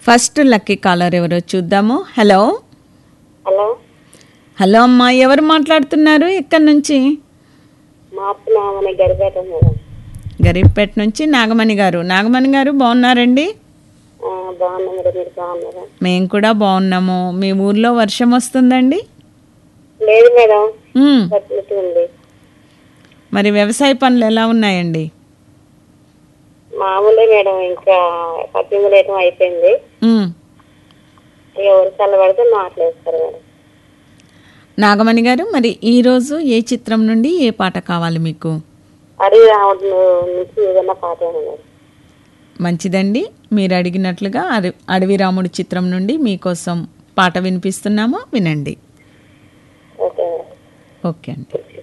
first lucky caller ఎవరో చూద్దాము hello hello hello అమ్మా ఎవరు మాట్లాడుతున్నారు ఎక్కడి నుంచి మార్పు నామని గరిపేట మేడం గరీబ్పేట నుంచి నాగమణి గారు నాగమణి గారు బాగున్నారండి ఆ, బాగున్నా మేడం మీరు బాగున్నారా మేము కూడా బాగున్నాము మీ ఊర్లో వర్షం వస్తుందండి లేదు మేడం ఉమ్, పచ్చిమిర్చి ఉంది మరి వ్యవసాయ పనులు ఎలా ఉన్నాయండి మామూలే మేడం ఇంకా పద్దెనిమిది లేటం అయిపోయింది ఉమ్, ఇక వర్షాలు పడితే మాట్లాడేస్తారు మేడం నాగమణి గారు మరి ఈరోజు ఏ చిత్రం నుండి ఏ పాట కావాలి మీకు అడిగి రావడం నుంచి ఏదైనా పాట ఏమన్నా మేడం మంచిదండి మీరు అడిగినట్లుగా అడవి అడవి రాముడు చిత్రం నుండి మీకోసం పాట వినిపిస్తున్నాము వినండి ఓకే మేడం ఓకే అండి